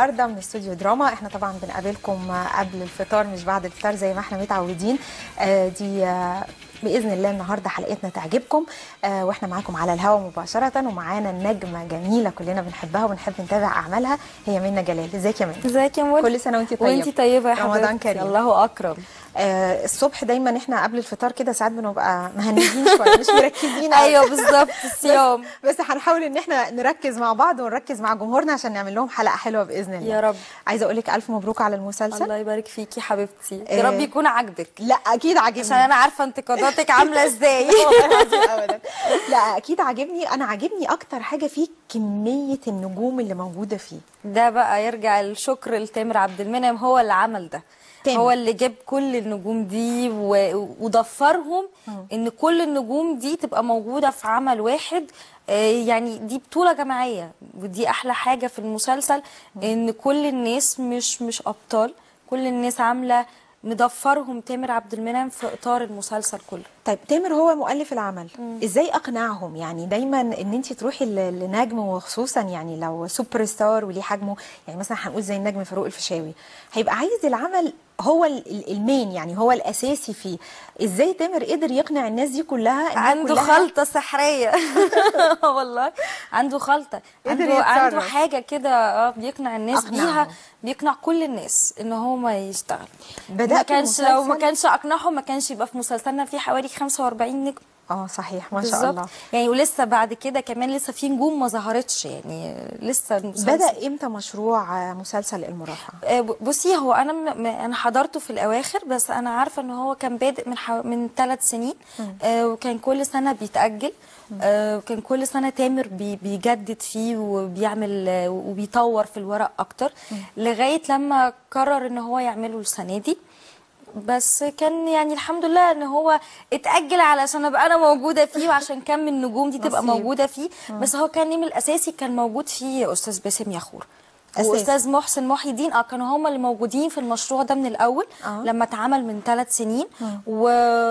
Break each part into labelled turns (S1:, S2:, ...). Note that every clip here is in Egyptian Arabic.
S1: النهارده من استوديو دراما احنا طبعا بنقابلكم قبل الفطار مش بعد الفطار زي ما احنا متعودين آه، دي آه، باذن الله النهارده حلقتنا تعجبكم آه، واحنا معاكم على الهواء مباشره ومعانا النجمه جميله كلنا بنحبها وبنحب نتابع اعمالها هي منى جلال ازيك يا منى
S2: ازيك يا منى
S1: كل سنه وانت طيبه
S2: وانت طيبه يا حبيبتي
S1: رمضان كريم
S2: الله اكرم
S1: آه الصبح دايما احنا قبل الفطار كده ساعات بنبقى مهنجين شويه مش مركزين أوي.
S2: ايوه بالظبط الصيام
S1: بس هنحاول ان احنا نركز مع بعض ونركز مع جمهورنا عشان نعمل لهم حلقه حلوه باذن الله
S2: يا رب.
S1: عايزه اقول لك الف مبروك على المسلسل
S2: الله يبارك فيكي حبيبتي
S1: آه.
S2: يا رب يكون عاجبك
S1: لا اكيد عاجبني
S2: عشان انا عارفه انتقاداتك عامله ازاي
S1: والله العظيم ابدا لا اكيد عاجبني انا عاجبني اكتر حاجه فيه كميه النجوم اللي موجوده فيه
S2: ده بقى يرجع الشكر لتامر عبد المنعم هو اللي عمل ده
S1: تامر.
S2: هو اللي جاب كل النجوم دي و... وضفرهم ان كل النجوم دي تبقى موجوده في عمل واحد آه، يعني دي بطوله جماعيه ودي احلى حاجه في المسلسل ان كل الناس مش مش ابطال كل الناس عامله مضفرهم تامر عبد المنعم في اطار المسلسل كله
S1: طيب تامر هو مؤلف العمل ازاي اقنعهم يعني دايما ان انت تروحي ل- لنجم وخصوصا يعني لو سوبر ستار وليه حجمه يعني مثلا هنقول زي النجم فاروق الفيشاوي هيبقى عايز العمل هو ال- ال- المين يعني هو الاساسي فيه ازاي تامر قدر يقنع الناس دي كلها إنها
S2: عنده
S1: كلها
S2: خلطة سحرية والله عنده خلطة
S1: قدر
S2: عنده عنده
S1: يتصرف.
S2: حاجة كده اه بيقنع الناس
S1: أقنعهم.
S2: بيها بيقنع كل الناس ان هو يشتغل
S1: بدأت
S2: ما كانش لو ما
S1: المسلسل-
S2: كانش اقنعهم ما كانش يبقى في مسلسلنا فيه حوالي 45 نجم
S1: اه صحيح ما شاء
S2: بالظبط.
S1: الله
S2: يعني ولسه بعد كده كمان لسه في نجوم ما ظهرتش يعني لسه المسلسل
S1: بدا امتى مشروع آه، مسلسل المرافعه
S2: آه، بصي هو انا م- م- انا حضرته في الاواخر بس انا عارفه ان هو كان بادئ من حو... من ثلاث سنين آه، وكان كل سنه بيتاجل آه، وكان كل سنه تامر بي... بيجدد فيه وبيعمل آه، وبيطور في الورق اكتر لغايه لما قرر ان هو يعمله السنه دي بس كان يعني الحمد لله ان هو اتاجل علشان ابقى انا موجوده فيه وعشان كم النجوم دي تبقى
S1: نصيب.
S2: موجوده فيه بس هو كان النجم الاساسي كان موجود فيه استاذ باسم ياخور
S1: أساسي.
S2: واستاذ محسن محي الدين اه كانوا هم اللي موجودين في المشروع ده من الاول
S1: آه.
S2: لما اتعمل من ثلاث سنين و...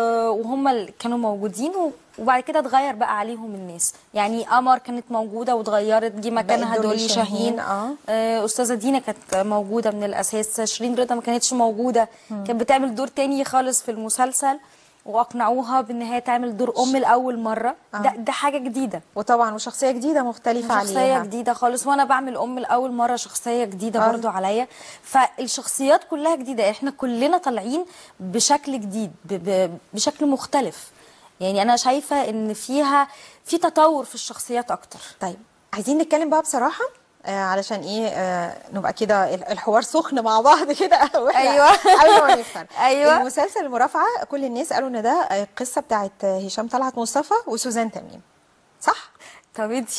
S2: وهم اللي كانوا موجودين و... وبعد كده اتغير بقى عليهم الناس يعني قمر كانت موجوده واتغيرت جه مكانها
S1: دولي
S2: دولي
S1: شاهين،
S2: شاهين
S1: آه.
S2: آه، استاذه دينا كانت موجوده من الاساس شيرين رضا ما كانتش موجوده كانت بتعمل دور تاني خالص في المسلسل واقنعوها بان هي تعمل دور ام لاول مره ده ده حاجه جديده
S1: وطبعا وشخصيه جديده مختلفه
S2: شخصيه
S1: عليها
S2: جديده خالص وانا بعمل ام لاول مره شخصيه جديده
S1: آه.
S2: برضو عليا فالشخصيات كلها جديده احنا كلنا طالعين بشكل جديد ب ب بشكل مختلف يعني انا شايفه ان فيها في تطور في الشخصيات اكتر
S1: طيب عايزين نتكلم بقى بصراحه آه علشان ايه آه نبقى كده ال- الحوار سخن مع بعض كده واحنا
S2: أيوة.
S1: قبل ما نفطر
S2: أيوة.
S1: المسلسل المرافعه كل الناس قالوا ان ده آه، القصه بتاعت آه، هشام طلعت مصطفى وسوزان تميم صح
S2: طب انت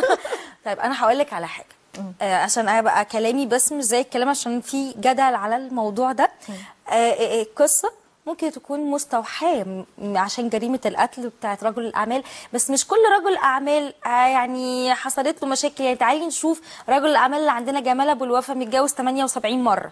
S2: طيب انا هقول لك على حاجه آه عشان ابقى كلامي بس مش زي الكلام عشان في جدل على الموضوع ده آه آه، القصه ممكن تكون مستوحاه م- عشان جريمه القتل بتاعت رجل الاعمال بس مش كل رجل اعمال آه يعني حصلت له مشاكل يعني تعالي نشوف رجل الاعمال اللي عندنا جمال ابو الوفا متجوز 78 مره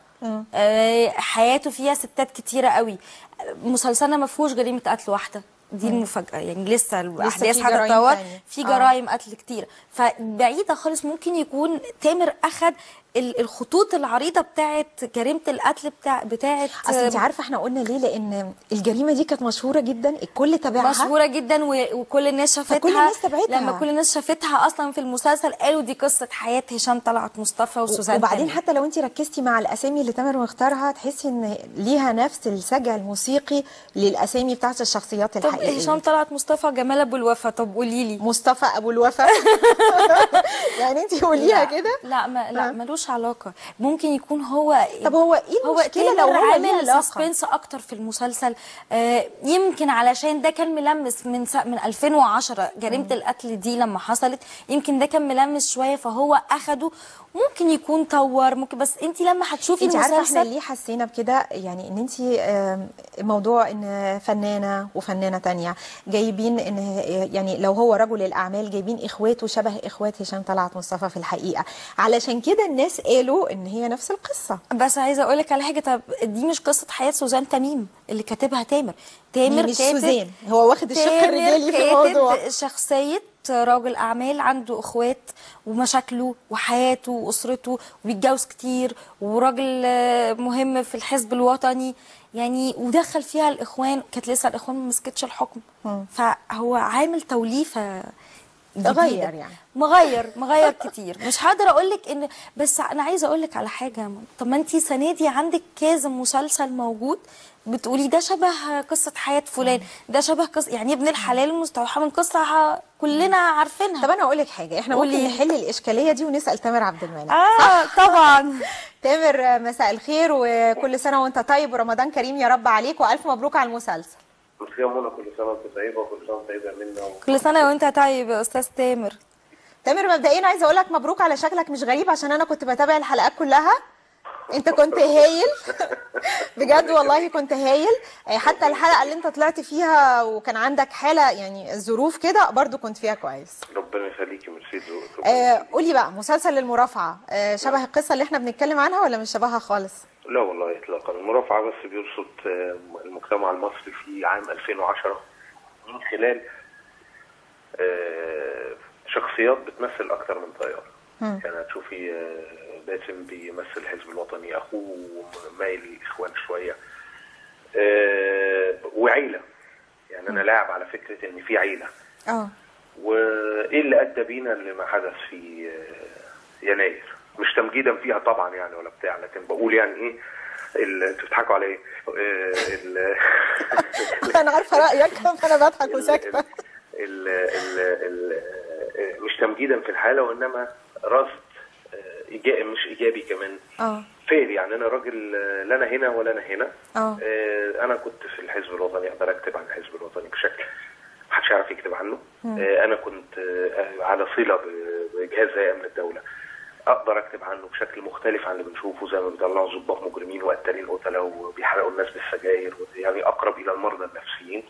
S2: آه حياته فيها ستات كتيره قوي مسلسلنا ما فيهوش جريمه قتل واحده دي المفاجاه يعني لسه الاحداث
S1: في جرايم
S2: هتتطور
S1: تانية.
S2: في
S1: آه.
S2: جرائم قتل كتير فبعيده خالص ممكن يكون تامر اخد ال- الخطوط العريضه بتاعت جريمه القتل بتاع بتاعت
S1: اصل انت عارفه احنا قلنا ليه لان الجريمه دي كانت مشهوره جدا الكل تابعها
S2: مشهوره جدا و- وكل الناس شافتها
S1: فكل الناس تابعتها.
S2: لما كل الناس شافتها اصلا في المسلسل قالوا دي قصه حياه هشام طلعت مصطفى وسوزان
S1: وبعدين
S2: تامر.
S1: حتى لو انت ركزتي مع الاسامي اللي تامر مختارها تحسي ان ليها نفس السجع الموسيقي للاسامي بتاعت الشخصيات
S2: طب
S1: الحقيقيه
S2: هشام طلعت مصطفى جمال ابو الوفا طب قولي لي
S1: مصطفى ابو الوفا يعني انت قوليها
S2: لا،
S1: كده
S2: لا ما لا
S1: آه.
S2: ملوش علاقه ممكن يكون هو
S1: طب هو ايه
S2: هو
S1: المشكله لو هو ليه
S2: عامل
S1: علاقه
S2: سسبنس اكتر في المسلسل آه يمكن علشان ده كان ملمس من سا من 2010 جريمه القتل دي لما حصلت يمكن ده كان ملمس شويه فهو اخده ممكن يكون طور ممكن بس انت لما هتشوفي
S1: انت عارفه احنا
S2: المسلسل
S1: ليه حسينا بكده يعني ان انت آم، موضوع ان فنانه وفنانه تانية جايبين ان يعني لو هو رجل الاعمال جايبين اخواته شبه اخوات هشام طلعت مصطفى في الحقيقه علشان كده الناس قالوا ان هي نفس القصه
S2: بس عايزه اقول لك على حاجه طب دي مش قصه حياه سوزان تميم اللي كاتبها تامر تامر
S1: دي مش
S2: كاتب
S1: سوزان هو واخد الشق
S2: تامر
S1: الرجالي في
S2: كاتب
S1: الموضوع
S2: شخصيه راجل اعمال عنده اخوات ومشاكله وحياته واسرته وبيتجوز كتير وراجل آه، مهم في الحزب الوطني يعني ودخل فيها الاخوان كانت لسه الاخوان ما مسكتش الحكم فهو عامل توليفه جديدة.
S1: غير يعني.
S2: مغير مغير كتير مش هقدر اقول لك ان بس انا عايزه اقول لك على حاجه طب ما انت السنه دي عندك كذا مسلسل موجود بتقولي ده شبه قصه حياه فلان ده شبه قصه يعني ابن الحلال مستوحى من قصه ه- كلنا عارفينها
S1: طب انا اقول لك حاجه احنا ممكن
S2: قولي.
S1: نحل الاشكاليه دي ونسال تامر عبد المنعم
S2: اه طبعا
S1: تامر آه، مساء الخير وكل سنه وانت طيب ورمضان كريم يا رب عليك والف مبروك على المسلسل
S3: ميرسي يا منى كل سنه وانت طيبه وكل سنه وانت طيبه منا و...
S2: كل سنه وانت طيب يا استاذ تامر
S1: تامر مبدئيا عايزه اقول لك مبروك على شكلك مش غريب عشان انا كنت بتابع الحلقات كلها انت كنت هايل بجد والله كنت هايل آه، حتى الحلقه اللي انت طلعت فيها وكان عندك حاله يعني ظروف كده برضو كنت فيها كويس
S3: ربنا يخليكي ميرسي ذوقك
S1: آه قولي بقى مسلسل المرافعه آه شبه القصه اللي احنا بنتكلم عنها ولا مش شبهها خالص
S3: لا والله اطلاقا المرافعه بس بيرصد آه، المجتمع المصري في عام 2010 من خلال آه، شخصيات بتمثل اكتر من طيار يعني هتشوفي آه، باسم بيمثل الحزب الوطني اخوه مايل للاخوان شويه آه، وعيله يعني انا لاعب على فكره ان في عيله
S1: اه
S3: وايه اللي ادى بينا لما حدث في آه، يناير مش تمجيدا فيها طبعا يعني ولا بتاع لكن بقول يعني ايه ال- انتوا بتضحكوا على ايه؟ آه، ال-
S1: انا عارفه رايك فانا بضحك
S3: ال-
S1: وساكته
S3: ال- ال- ال- آه، مش تمجيدا في الحاله وانما رصد آه، إيجابي مش ايجابي كمان
S1: اه
S3: فير يعني انا راجل آه، لا انا هنا ولا انا هنا
S1: اه.
S3: آه، انا كنت في الحزب الوطني اقدر اكتب عن الحزب الوطني بشكل محدش يعرف يكتب عنه آه، انا كنت آه، على صله ب- بجهاز زي امن الدوله اقدر اكتب عنه بشكل مختلف عن اللي بنشوفه زي ما بيطلعوا ضباط مجرمين وقتالين قتله وبيحرقوا الناس بالسجاير يعني اقرب الى المرضى النفسيين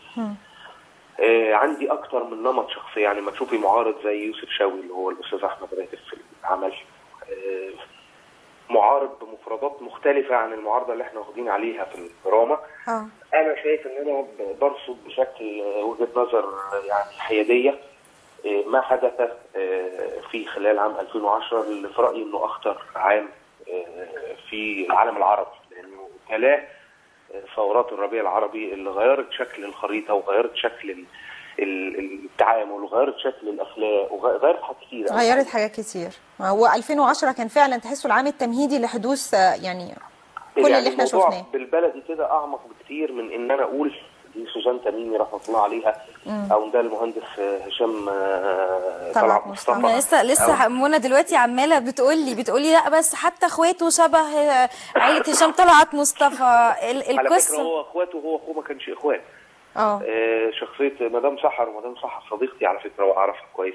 S3: آه، عندي اكتر من نمط شخصيه يعني ما تشوفي معارض زي يوسف شاوي اللي هو الاستاذ احمد راتب في العمل آه، معارض بمفردات مختلفه عن المعارضه اللي احنا واخدين عليها في الدراما
S1: اه
S3: انا شايف ان انا ب- برصد بشكل آه، وجهه نظر آه، يعني حياديه آه، ما حدث آه، في خلال عام 2010 اللي في رايي انه اخطر عام آه، في العالم العربي لانه تلاه آه، ثورات الربيع العربي اللي غيرت شكل الخريطه وغيرت شكل ال- ال- التعامل وغيرت شكل الاخلاق وغيرت حاجات كتير
S1: غيرت حاجات كتير هو 2010 كان فعلا تحسوا العام التمهيدي لحدوث آه، يعني كل
S3: يعني
S1: اللي احنا
S3: الموضوع
S1: شفناه
S3: بالبلدي كده اعمق بكتير من ان انا اقول دي سوزان تميمي رحمه الله عليها او ده المهندس هشام آه،
S1: طلعت
S3: طلعت
S1: مصطفى.
S3: مصطفى
S2: انا لسه لسه
S3: أو-
S2: منى دلوقتي عماله بتقول لي بتقول لي لا بس حتى اخواته شبه عيله هشام طلعت مصطفى ال-
S3: على فكره
S2: القصه
S3: هو اخواته وهو اخوه ما كانش اخوات
S1: اه
S3: آه، شخصيه مدام سحر ومدام سحر صديقتي على فكره واعرفها كويس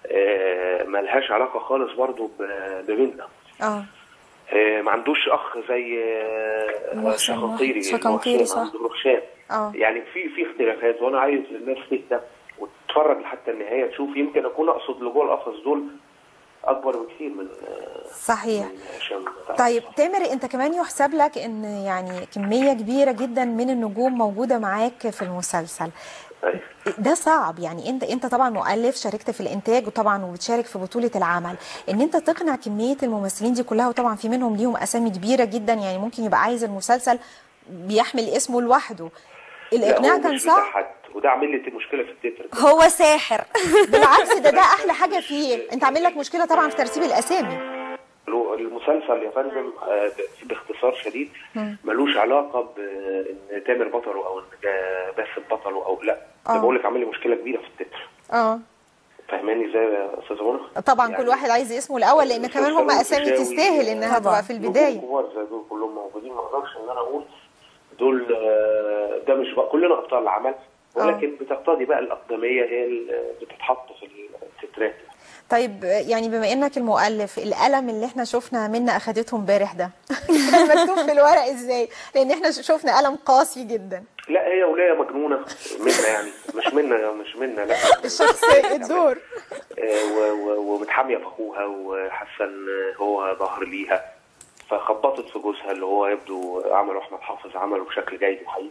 S3: آه، ملهاش علاقه خالص برضو ب- ببنتنا
S1: اه
S3: آه، ما عندوش اخ زي آه،
S2: محسن
S3: شقنقيري
S2: شقنقيري، صح.
S3: عنده رخشان
S1: اه.
S3: يعني في في اختلافات وانا عايز الناس تهدى وتتفرج حتى النهايه تشوف يمكن اكون اقصد اللي جوه القفص دول اكبر بكثير من آه،
S1: صحيح
S3: من هشام
S1: طيب تامر انت كمان يحسب لك ان يعني كميه كبيره جدا من النجوم موجوده معاك في المسلسل
S3: أيوة.
S1: ده صعب يعني انت انت طبعا مؤلف شاركت في الانتاج وطبعا وبتشارك في بطوله العمل ان انت تقنع كميه الممثلين دي كلها وطبعا في منهم ليهم اسامي كبيره جدا يعني ممكن يبقى عايز المسلسل بيحمل اسمه لوحده
S3: لا،
S1: الاقناع
S3: هو
S1: كان
S3: مش بتاع
S1: صعب
S3: حد وده عامل لي مشكله في التتر
S2: هو ساحر
S1: بالعكس ده ده احلى حاجه فيه انت عامل لك مشكله طبعا في ترتيب الاسامي
S3: المسلسل يا فندم آه، باختصار شديد ملوش علاقه بان تامر بطله او ان ده باسم بطله او لا
S1: آه.
S3: انا بقول لك عامل لي مشكله كبيره في التتر
S1: اه
S3: فاهماني ازاي يا استاذه منى؟
S1: طبعا
S3: يعني
S1: كل واحد عايز اسمه الاول لان كمان هم اسامي
S3: الفيشاوي،
S1: تستاهل انها
S2: طبعاً.
S1: تبقى في البدايه
S3: نجوم كبار زي دول كلهم موجودين ما اقدرش ان انا اقول دول آه، ده مش بقى كلنا ابطال العمل ولكن بتقتضي بقى الاقدميه هي اللي بتتحط في التترات
S1: طيب يعني بما انك المؤلف القلم اللي احنا شفنا منا اخدته امبارح ده كان مكتوب في الورق ازاي لان احنا شفنا قلم قاسي جدا
S3: لا هي ولايه مجنونه منا يعني مش منا مش منا لا
S1: الشخصيه الدور
S3: آه، و- و- ومتحاميه في اخوها وحاسه ان هو ظهر ليها فخبطت في جوزها اللي هو يبدو عمله احمد حافظ عمله بشكل جيد الحقيقه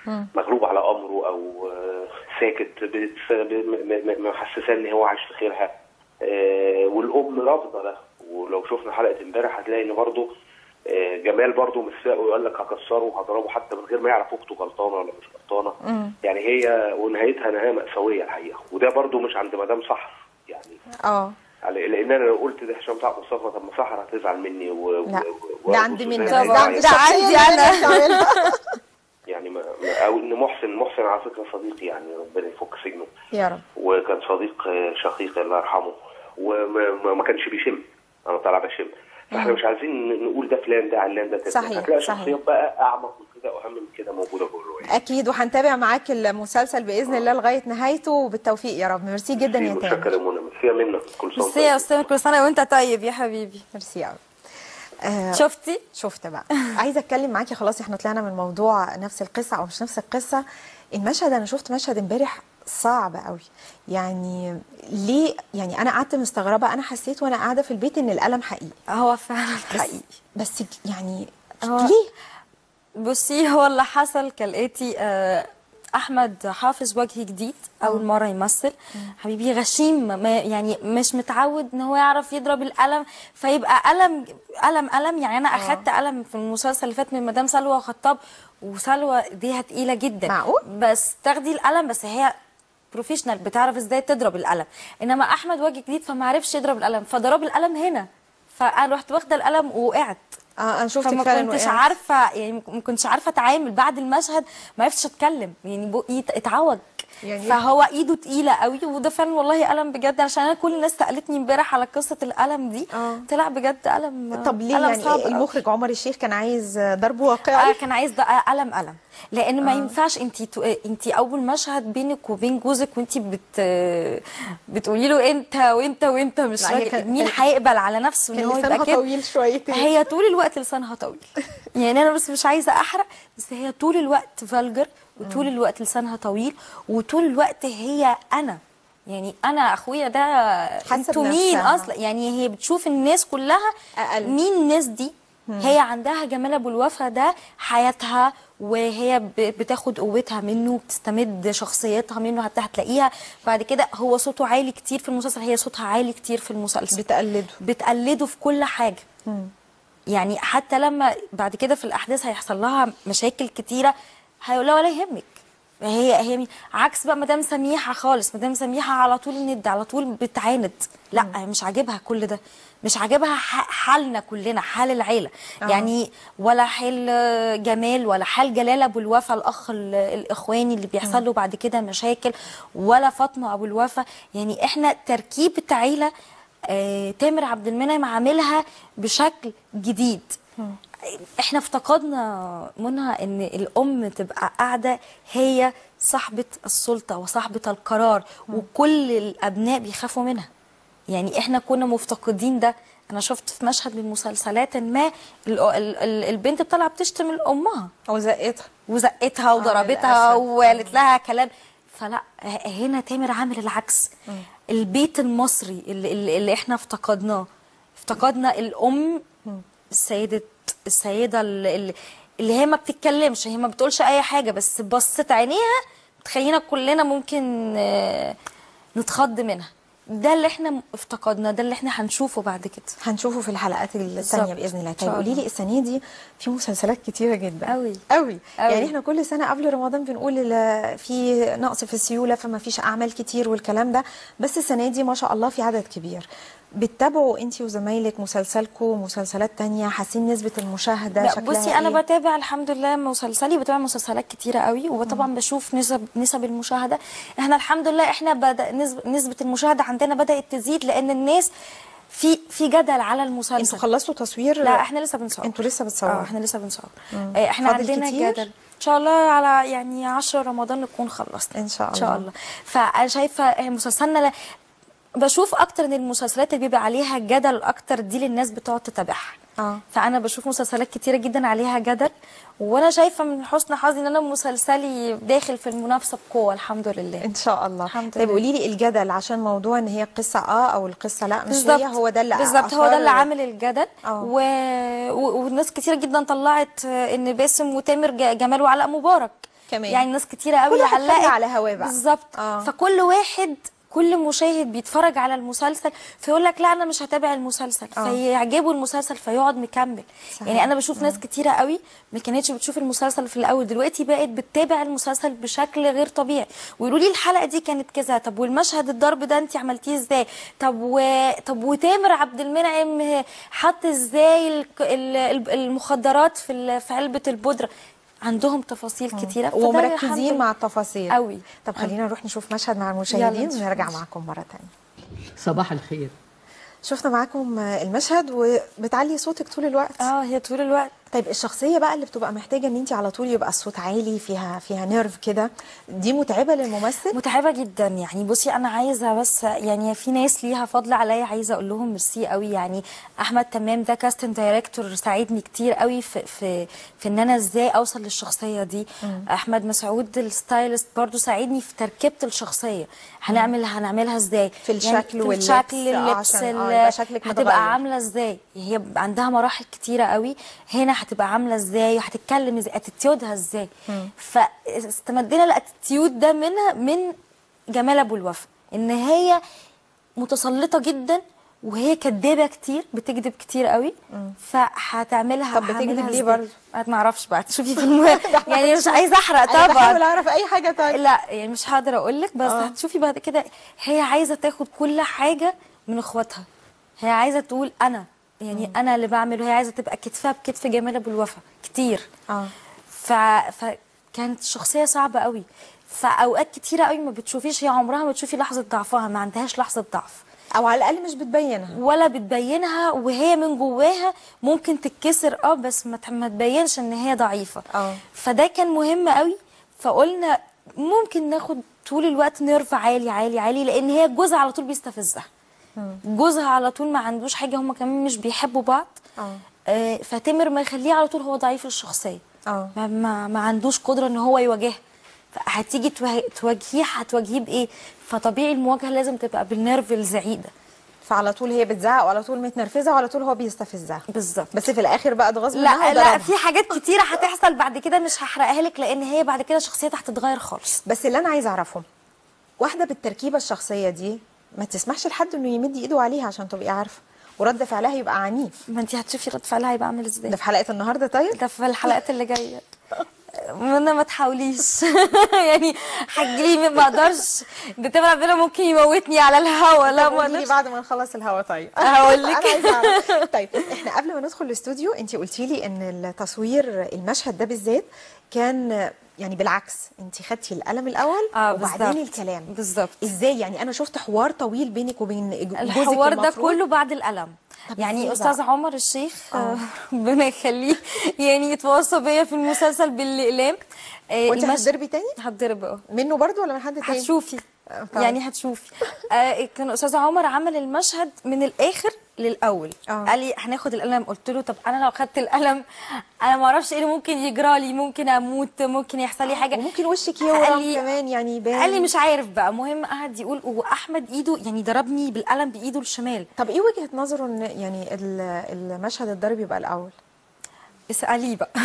S3: مغلوب على امره او آه، ساكت بتس- ب- م- م- محسساه ان هو عايش في خيرها آه، والام رافضه ده ولو شفنا حلقه امبارح هتلاقي ان برضه آه، جمال برضه مساء ويقول لك هكسره وهضربه حتى من غير ما يعرف اخته غلطانه ولا مش غلطانه يعني هي ونهايتها نهايه ماساويه الحقيقه وده برضه مش عند مدام سحر يعني
S1: اه
S3: على- لان انا لو قلت ده هشام سعد مصطفى طب ما سحر هتزعل مني و...
S1: لا
S3: و...
S1: ده عند منى
S3: وسوزان
S1: ده
S2: طبعاً.
S1: عند
S2: ده عندي
S1: الشخصية اللي
S2: أنا.
S1: بتعملها.
S3: يعني ما... ما- او ان محسن محسن على فكره صديقي يعني ربنا يفك سجنه
S1: يا رب
S3: وكان صديق آه، شقيق الله يرحمه وما ما- ما كانش بيشم انا طالع بشم فاحنا مش عايزين ن- نقول ده فلان ده علان ده تلان.
S1: صحيح،
S3: هتلاقي
S1: صحيح.
S3: شخصيات بقى اعمق من كده واهم من كده موجوده جوه الروايه
S1: اكيد وهنتابع معاك المسلسل باذن الله لغايه نهايته وبالتوفيق يا رب ميرسي جدا يا
S3: متشكر
S1: تامر
S3: يا منى ميرسي يا منى كل سنه
S2: بس يا استاذ كل سنه وانت طيب يا حبيبي
S1: ميرسي قوي آه
S2: شفتي
S1: شفت بقى عايزه اتكلم معاكي خلاص احنا طلعنا من موضوع نفس القصه او مش نفس القصه المشهد انا شفت مشهد امبارح صعب قوي يعني ليه يعني انا قعدت مستغربه انا حسيت وانا قاعده في البيت ان الالم حقيقي
S2: هو فعلا
S1: بس
S2: حقيقي
S1: بس يعني
S2: هو-
S1: ليه
S2: بصي هو اللي حصل كالاتي آه، احمد حافظ وجه جديد اول مره يمثل حبيبي غشيم ما يعني مش متعود ان هو يعرف يضرب القلم فيبقى قلم قلم قلم يعني انا اخدت قلم في المسلسل اللي فات من مدام سلوى خطاب وسلوى ايديها تقيله جدا
S1: معقول؟
S2: بس تاخدي القلم بس هي بروفيشنال بتعرف ازاي تضرب القلم انما احمد وجه جديد فما عرفش يضرب القلم فضرب القلم هنا فانا رحت واخده القلم ووقعت
S1: اه انا شفتك
S2: فما
S1: فعلا
S2: كنتش
S1: وقعت.
S2: عارفه يعني ما كنتش عارفه اتعامل بعد المشهد ما عرفتش اتكلم يعني بقي اتعوج
S1: يعني-
S2: فهو ايده تقيله قوي وده فعلا والله قلم بجد عشان انا كل الناس سالتني امبارح على قصه القلم دي
S1: آه.
S2: طلع بجد قلم
S1: طب ليه
S2: قلم
S1: يعني
S2: صعب
S1: إيه
S2: قوي.
S1: المخرج عمر الشيخ كان عايز ضرب
S2: آه
S1: واقعي
S2: كان عايز ده قلم قلم لان ما ينفعش انت انت اول مشهد بينك وبين جوزك وانت بت بتقولي له انت وانت وانت مش
S1: لا، هي
S2: راجل
S1: كان-
S2: مين هيقبل على نفسه ان
S1: كان
S2: هو يبقى
S1: لسانها
S2: كده
S1: طويل شويتين
S2: هي طول الوقت لسانها طويل يعني انا بس مش عايزه احرق بس هي طول الوقت فالجر وطول الوقت لسانها طويل وطول الوقت هي انا يعني انا اخويا ده
S1: حاسة
S2: انتوا مين
S1: بنفسها.
S2: اصلا يعني هي بتشوف الناس كلها
S1: أقل.
S2: مين الناس دي هي عندها جمال ابو الوفا ده حياتها وهي ب- بتاخد قوتها منه بتستمد شخصيتها منه حتى هتلاقيها بعد كده هو صوته عالي كتير في المسلسل هي صوتها عالي كتير في المسلسل
S1: بتقلده
S2: بتقلده في كل حاجه يعني حتى لما بعد كده في الاحداث هيحصل لها مشاكل كتيره هيقول لها ولا يهمك هي هي مين؟ عكس بقى مدام سميحه خالص مدام سميحه على طول الند على طول بتعاند لا مش عاجبها كل ده مش عاجبها ح- حالنا كلنا حال العيله
S1: آه.
S2: يعني ولا حال جمال ولا حال جلال ابو الوفا الاخ ال- الاخواني اللي بيحصل له بعد كده مشاكل ولا فاطمه ابو الوفا يعني احنا تركيبه عيله آه، تامر عبد المنعم عاملها بشكل جديد احنا افتقدنا منها ان الام تبقى قاعده هي صاحبه السلطه وصاحبه القرار وكل الابناء بيخافوا منها يعني احنا كنا مفتقدين ده انا شفت في مشهد من مسلسلات ما ال- ال- ال- البنت طالعه بتشتم امها
S1: او زقتها
S2: وزقتها وضربتها
S1: للأسف.
S2: وقالت لها كلام فلا ه- هنا تامر عامل العكس البيت المصري اللي, اللي اللي احنا افتقدناه افتقدنا الام السيده السيده اللي, اللي هي ما بتتكلمش هي ما بتقولش اي حاجه بس بصت عينيها تخلينا كلنا ممكن آه، نتخض منها ده اللي احنا افتقدناه ده اللي احنا هنشوفه بعد كده
S1: هنشوفه في الحلقات الثانيه
S2: بالظبط.
S1: باذن الله
S2: إن
S1: طيب
S2: شاء
S1: قولي
S2: الله.
S1: لي السنه دي في مسلسلات كتيره جدا
S2: أوي.
S1: قوي
S2: أوي.
S1: يعني احنا كل سنه قبل رمضان بنقول ال- في نقص في السيوله فما فيش اعمال كتير والكلام ده بس السنه دي ما شاء الله في عدد كبير بتتابعوا انت وزمايلك مسلسلكم مسلسلات تانية حاسين نسبه المشاهده
S2: لا
S1: شكلها
S2: بصي انا
S1: إيه؟
S2: بتابع الحمد لله مسلسلي بتابع مسلسلات كتيره قوي وطبعا بشوف نسب نسب المشاهده احنا الحمد لله احنا بدا نسب نسبه المشاهده عندنا بدات تزيد لان الناس في في جدل على المسلسل
S1: انتوا خلصتوا تصوير
S2: لا احنا لسه بنصور
S1: انتوا لسه بتصوروا.
S2: اه احنا لسه بنصور آه، احنا
S1: فاضل
S2: عندنا
S1: كتير؟
S2: جدل ان شاء الله على يعني 10 رمضان نكون خلصنا
S1: إن شاء
S2: ان شاء
S1: الله.
S2: الله فانا شايفه إحنا مسلسلنا ل... بشوف اكتر ان المسلسلات اللي بيبقى عليها جدل اكتر دي اللي الناس بتقعد تتابعها
S1: اه
S2: فانا بشوف مسلسلات كتيره جدا عليها جدل وانا شايفه من حسن حظي ان انا مسلسلي داخل في المنافسه بقوه الحمد لله
S1: ان شاء الله
S2: الحمد
S1: طيب
S2: لله.
S1: قولي لي الجدل عشان موضوع ان هي قصه اه او القصه لا مش
S2: بالظبط
S1: هي هو ده اللي
S2: بالظبط هو ده اللي
S1: أثار-
S2: عامل الجدل
S1: آه.
S2: و... و... وناس كتير جدا طلعت ان باسم وتامر ج- جمال وعلاء مبارك
S1: كمان.
S2: يعني ناس كتيره قوي
S1: كل واحد خلى
S2: علقت
S1: على هواه بقى.
S2: بالظبط
S1: آه.
S2: فكل واحد كل مشاهد بيتفرج على المسلسل فيقول لك لا انا مش هتابع المسلسل
S1: آه.
S2: فيعجبه المسلسل فيقعد مكمل
S1: صحيح.
S2: يعني انا بشوف ناس كتيره قوي ما كانتش بتشوف المسلسل في الاول دلوقتي بقت بتتابع المسلسل بشكل غير طبيعي ويقولوا لي الحلقه دي كانت كذا طب والمشهد الضرب ده انت عملتيه ازاي طب و... طب وتامر عبد المنعم حط ازاي ال- ال- المخدرات في ال- في علبه البودره عندهم تفاصيل كتيره فده الحمد
S1: ومركزين
S2: لله.
S1: مع التفاصيل
S2: قوي.
S1: طب خلينا نروح نشوف مشهد مع
S2: يلا
S1: المشاهدين
S2: نشوف
S1: ونرجع
S2: مشهد.
S1: معاكم مره ثانيه
S4: صباح الخير
S1: شفنا معاكم المشهد وبتعلي صوتك طول الوقت
S2: اه هي طول الوقت
S1: طيب الشخصيه بقى اللي بتبقى محتاجه ان انت على طول يبقى الصوت عالي فيها فيها نيرف كده دي متعبه للممثل
S2: متعبه جدا يعني بصي انا عايزه بس يعني في ناس ليها فضل عليا عايزه اقول لهم ميرسي قوي يعني احمد تمام ده كاستن دايركتور ساعدني كتير قوي في في في ان انا ازاي اوصل للشخصيه دي احمد مسعود الستايلست برضو ساعدني في تركيبه الشخصيه هنعمل هنعملها ازاي
S1: في الشكل
S2: في
S1: واللبس،
S2: الشكل
S1: آه،
S2: اللبس
S1: عشان، آه،
S2: ال-
S1: يبقى شكلك متغير.
S2: هتبقى عامله ازاي هي عندها مراحل كتيره قوي هنا هتبقى عامله ازاي وهتتكلم ازاي اتيتيودها ازاي فاستمدينا الاتيتيود ده منها من جمال ابو الوفا ان هي متسلطه جدا وهي كدابه كتير بتكذب كتير قوي فهتعملها
S1: طب بتكذب
S2: هعملها
S1: ليه
S2: إزاي؟
S1: برضه؟
S2: ما اعرفش بقى تشوفي في الم... يعني مش عايزه احرق
S1: انا
S2: طبعا
S1: بحاول اعرف اي حاجه طيب
S2: لا يعني مش هقدر اقول لك بس
S1: آه.
S2: هتشوفي بعد كده هي عايزه تاخد كل حاجه من اخواتها هي عايزه تقول انا يعني انا اللي بعمل وهي عايزه تبقى كتفها بكتف جمال ابو الوفا كتير
S1: اه
S2: ف... فكانت شخصيه صعبه قوي فاوقات كتيره قوي ما بتشوفيش هي عمرها ما تشوفي لحظه ضعفها ما عندهاش لحظه ضعف
S1: او على الاقل مش بتبينها
S2: ولا بتبينها وهي من جواها ممكن تتكسر اه بس ما ت- ما تبينش ان هي ضعيفه
S1: اه.
S2: فده كان مهم قوي فقلنا ممكن ناخد طول الوقت نرف عالي عالي عالي لان هي جوزها على طول بيستفزها جوزها على طول ما عندوش حاجه هما كمان مش بيحبوا بعض
S1: اه.
S2: آه فتامر ما يخليه على طول هو ضعيف الشخصيه
S1: اه.
S2: ما, ما, ما عندوش قدره ان هو يواجهها هتيجي توه- تواجهيه هتواجهيه بايه فطبيعي المواجهه لازم تبقى بالنرف الزعيق ده
S1: فعلى طول هي بتزعق وعلى طول متنرفزه وعلى طول هو بيستفزها
S2: بالظت
S1: بس في الاخر بقى ده غصب عنها
S2: لا لا
S1: وضربها.
S2: في حاجات كتيره هتحصل بعد كده مش هحرقها لك لان هي بعد كده شخصيتها هتتغير خالص
S1: بس اللي انا عايزه اعرفه واحده بالتركيبه الشخصيه دي ما تسمحش لحد انه يمد ايده عليها عشان تبقي عارفه ورد فعلها يبقى عنيف
S2: ما انت هتشوفي رد فعلها هيبقى عامل ازاي
S1: ده في حلقه النهارده طيب
S2: ده في الحلقات اللي جايه منى ما تحاوليش يعني هتجيلي ما اقدرش ده تامر عبد الله ممكن يموتني على الهوا لا
S1: طب
S2: ما
S1: قولي لي
S2: اقدرش
S1: بعد ما نخلص الهوا طيب
S2: هقول لك.
S1: انا عايزه اعرف طيب احنا قبل ما ندخل الاستوديو انت قلتي لي ان التصوير المشهد ده بالذات كان يعني بالعكس انت خدتي القلم الاول
S2: اه
S1: وبعدين
S2: بالظبط.
S1: الكلام
S2: بالظبط.
S1: ازاي يعني انا شفت حوار طويل بينك وبين جوزك
S2: الحوار ده
S1: المفروض.
S2: كله بعد القلم
S1: طب
S2: يعني
S1: إزاي
S2: استاذ
S1: بقى؟
S2: عمر الشيخ آه، ربنا يخليه يعني يتواصى بيا في المسلسل بالاقلام آه،
S1: وانت
S2: المش-
S1: هتضربي تاني
S2: هتضرب اه
S1: منه برضو ولا من حد تاني
S2: هتشوفي
S1: آه، طيب.
S2: يعني هتشوفي آه كان استاذ عمر عمل المشهد من الاخر للاول
S1: آه.
S2: قال لي هناخد القلم قلت له طب انا لو خدت القلم انا ما اعرفش ايه اللي ممكن يجرى لي ممكن اموت ممكن يحصل لي حاجه
S1: وممكن وشك
S2: قال
S1: يورم
S2: لي-
S1: كمان يعني يبان
S2: قال لي مش عارف بقى مهم قعد يقول واحمد ايده يعني ضربني بالقلم بايده الشمال
S1: طب ايه وجهه نظره ان يعني ال- المشهد الضرب يبقى الاول
S2: اساليه بقى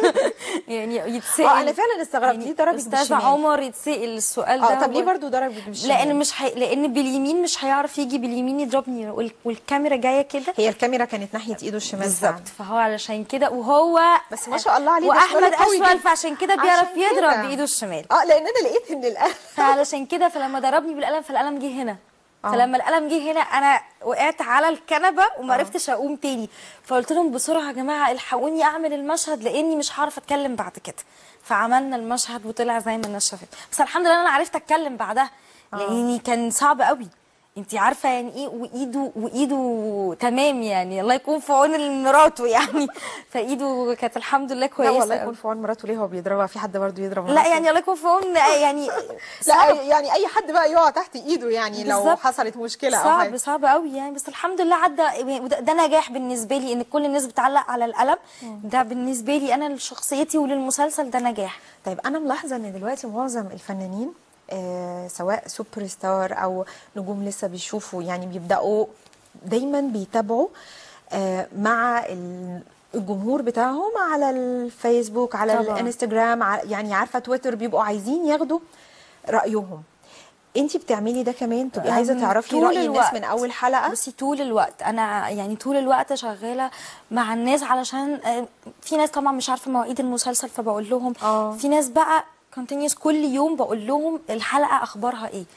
S2: يعني يتسال
S1: اه انا فعلا استغربت ليه ضربك
S2: استاذ
S1: بالشمال
S2: عمر يتسال السؤال ده
S1: اه طب ليه
S2: هو-
S1: برضو ضربك بالشمال
S2: لان مش حي... لان باليمين مش هيعرف يجي باليمين يضربني وال... والكاميرا جايه كده
S1: هي الكاميرا كانت ناحيه ايده الشمال فعلا.
S2: بالظبط فهو علشان كده وهو
S1: بس ما شاء الله عليه ده
S2: واحمد
S1: شغل قوي
S2: اشول
S1: جدا.
S2: فعشان كده بيعرف
S1: عشان
S2: يضرب
S1: كده.
S2: بايده الشمال
S1: اه لان انا لقيت ان القلم
S2: فعلشان كده فلما ضربني بالقلم فالقلم جه هنا
S1: آه.
S2: فلما القلم جه هنا انا وقعت على الكنبه وما عرفتش اقوم تاني فقلت لهم بسرعه يا جماعه الحقوني اعمل المشهد لاني مش هعرف اتكلم بعد كده فعملنا المشهد وطلع زي ما الناس شافت بس الحمد لله انا عرفت اتكلم بعدها لاني كان صعب قوي انت عارفه يعني ايه وايده وايده تمام يعني الله يكون في عون مراته يعني فايده كانت الحمد لله
S1: لا
S2: كويسه
S1: والله
S2: قوي.
S1: يكون في عون مراته ليه هو بيضربها في حد برضو يضرب
S2: لا
S1: مراته؟
S2: يعني الله يكون في عون يعني
S1: لا
S2: صعب.
S1: يعني اي حد بقى يقع تحت ايده يعني لو
S2: بالظبط.
S1: حصلت مشكله او
S2: صعب
S1: حاجه
S2: صعب قوي يعني بس الحمد لله عدى وده ده نجاح بالنسبه لي ان كل الناس بتعلق على القلم ده بالنسبه لي انا لشخصيتي وللمسلسل ده نجاح
S1: طيب انا ملاحظه ان دلوقتي معظم الفنانين آه سواء سوبر ستار او نجوم لسه بيشوفوا يعني بيبداوا دايما بيتابعوا آه مع ال- الجمهور بتاعهم على الفيسبوك على
S2: طبعاً.
S1: الانستجرام ع- يعني عارفه تويتر بيبقوا عايزين ياخدوا رايهم انت بتعملي ده كمان تبقي عايزه
S2: أم،
S1: تعرفي
S2: طول
S1: راي الناس
S2: الوقت.
S1: من اول حلقه
S2: بصي طول الوقت انا يعني طول الوقت شغاله مع الناس علشان آه، في ناس طبعا مش عارفه مواعيد المسلسل فبقول لهم
S1: آه.
S2: في ناس بقى كونتينيوس كل يوم بقول لهم الحلقه اخبارها ايه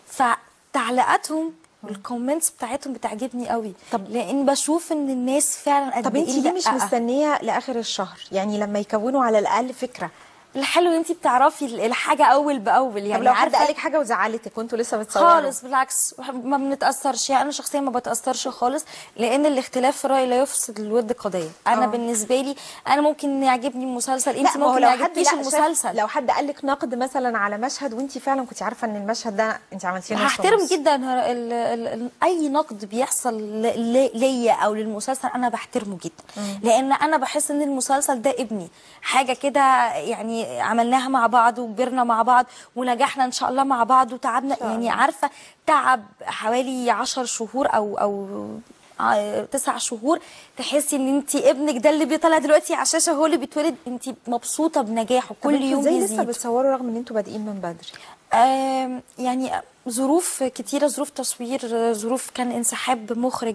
S2: فتعليقاتهم الكومنتس بتاعتهم بتعجبني قوي
S1: طب-
S2: لان بشوف ان الناس فعلا قد
S1: طب انت
S2: ايه
S1: ليه مش
S2: مدققة.
S1: مستنيه لاخر الشهر يعني لما يكونوا على الاقل فكره
S2: الحلو ان انت بتعرفي الحاجه اول باول
S1: يعني
S2: يعني
S1: طب لو حد
S2: عارفة-
S1: قال لك حاجه وزعلتك وانتوا لسه بتصوروا
S2: خالص بالعكس ما بنتاثرش يعني انا شخصيا ما بتاثرش خالص لان الاختلاف في الراي لا يفسد الود قضيه انا
S1: آه.
S2: بالنسبه لي انا ممكن يعجبني المسلسل انت
S1: لا ما هو
S2: ممكن
S1: لو
S2: ما
S1: حد
S2: يعجبكيش
S1: لا شاف-
S2: المسلسل
S1: لو حد قال لك نقد مثلا على مشهد وانت فعلا كنت عارفه ان المشهد ده انت عملتيه نص
S2: هحترم
S1: ونص.
S2: جدا ال ال ال ال اي نقد بيحصل ل- ل- ليا او للمسلسل انا بحترمه جدا لان انا بحس ان المسلسل ده ابني حاجه كده يعني عملناها مع بعض وكبرنا مع بعض ونجحنا ان شاء الله مع بعض وتعبنا يعني عارفه تعب حوالي عشر شهور او او ع- تسع شهور تحسي ان انت ابنك ده اللي بيطلع دلوقتي على الشاشه هو اللي بيتولد انت مبسوطه بنجاحه
S1: طب
S2: كل
S1: انتوا
S2: يوم
S1: ازاي لسه
S2: بيزيد
S1: بتصوروا رغم ان انتوا بادئين من بدري
S2: آم، يعني ظروف كتيرة ظروف تصوير آه، ظروف كان انسحاب مخرج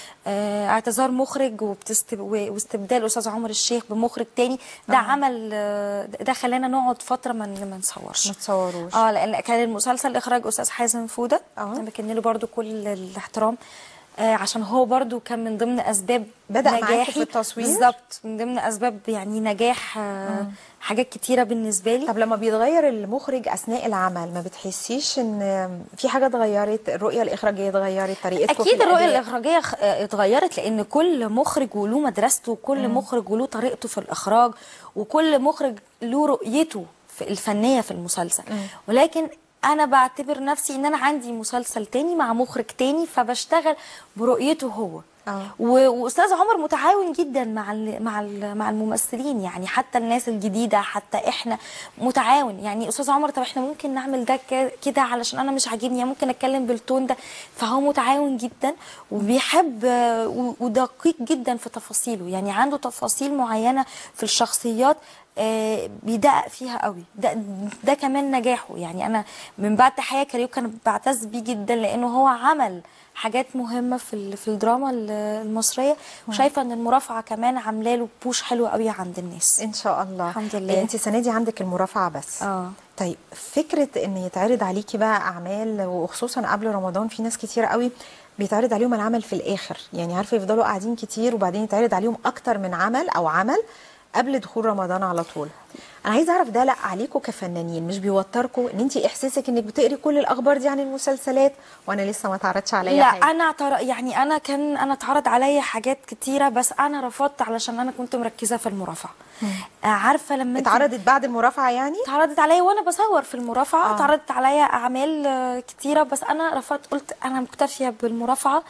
S2: آه، اعتذار مخرج وبتست- و- واستبدال أستاذ عمر الشيخ بمخرج تاني ده عمل آه، ده خلانا نقعد فترة ما ما نصورش
S1: ما تصوروش
S2: اه لان كان المسلسل اخراج استاذ حازم فوده
S1: اه.
S2: انا بكن له برضو كل الاحترام آه عشان هو برضو كان من ضمن اسباب
S1: بدأ معاكي
S2: نجاحي
S1: في التصوير؟
S2: بالظبط من ضمن اسباب يعني نجاح آه حاجات كتيره بالنسبه لي
S1: طب لما بيتغير المخرج اثناء العمل ما بتحسيش ان في حاجه اتغيرت الرؤيه الاخراجيه اتغيرت طريقتكم
S2: اكيد
S1: في
S2: الرؤيه
S1: الأداء؟
S2: الاخراجيه خ- آه، اتغيرت لان كل مخرج وله مدرسته وكل مخرج وله طريقته في الاخراج وكل مخرج له رؤيته في الفنيه في المسلسل ولكن انا بعتبر نفسي ان انا عندي مسلسل تاني مع مخرج تاني فبشتغل برؤيته هو
S1: آه.
S2: و- واستاذ عمر متعاون جدا مع ال مع ال مع الممثلين يعني حتى الناس الجديده حتى احنا متعاون يعني استاذ عمر طب احنا ممكن نعمل ده ك- كده علشان انا مش عاجبني ممكن اتكلم بالتون ده فهو متعاون جدا وبيحب آه، و- ودقيق جدا في تفاصيله يعني عنده تفاصيل معينه في الشخصيات آه، بيدقق فيها قوي ده ده كمان نجاحه يعني انا من بعد تحيه كاريوكا انا بعتز بيه جدا لانه هو عمل حاجات مهمه في ال- في الدراما ال- المصريه وشايفه ان المرافعه كمان عامله له بوش حلو قوي عند الناس
S1: ان شاء الله
S2: الحمد لله.
S1: يعني انت السنه دي عندك المرافعه بس
S2: اه
S1: طيب فكره ان يتعرض عليكي بقى اعمال وخصوصا قبل رمضان في ناس كتير قوي بيتعرض عليهم العمل في الاخر يعني عارفه يفضلوا قاعدين كتير وبعدين يتعرض عليهم اكتر من عمل او عمل قبل دخول رمضان على طول انا عايزه اعرف ده لا عليكم كفنانين مش بيوتركم ان انت احساسك انك بتقري كل الاخبار دي عن المسلسلات وانا لسه ما اتعرضش عليا
S2: لا
S1: حاجه
S2: انا اعتر... يعني انا كان انا اتعرض عليا حاجات كتيره بس انا رفضت علشان انا كنت مركزه في المرافعه آه، عارفه لما انت
S1: اتعرضت بعد المرافعه يعني
S2: اتعرضت عليا وانا بصور في المرافعه
S1: آه.
S2: آه. اتعرضت عليا اعمال آه، كتيره بس انا رفضت قلت انا مكتفيه بالمرافعه